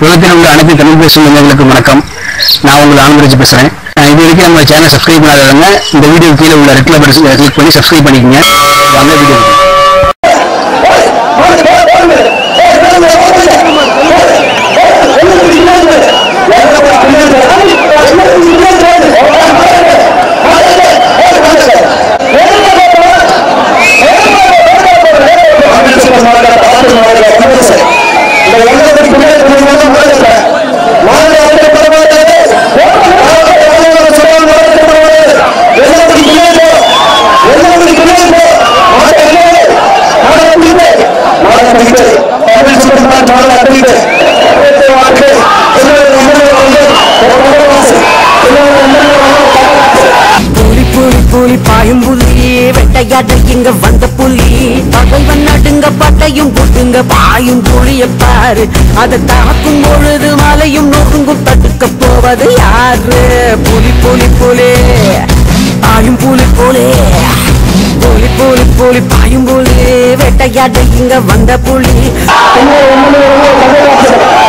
உலகத்தில் உள்ள அனைத்து தமிழ் பேசும் இளைஞர்களுக்கு வணக்கம் நான் உங்கள் ஆனந்தராஜ் பேசுறேன் அஹ் இது வரைக்கும் நம்ம சேனல் சப்ஸ்கிரைப் பண்ணாதவங்க இந்த வீடியோ கீழே உள்ள ரெட் கலர் கிளிக் பண்ணி சப்ஸ்கிரைப் பண்ணிக்கங்க வாங்க வீடியோ புலி புலி புலி பாயும் புலி வெட்டையாட இங்க வந்த புலி பகைவன் நடுங்க பட்டையும் போட்டுங்க பாயும் புலிய பாரு அதை தாக்கும் பொழுது மலையும் நொறுங்கும் தடுக்க போவது யாரு புலி புலி புலி பாயும் புலி புலி புலி புலி புலி பாயும் புலி வெட்டையாட இங்க வந்த புலி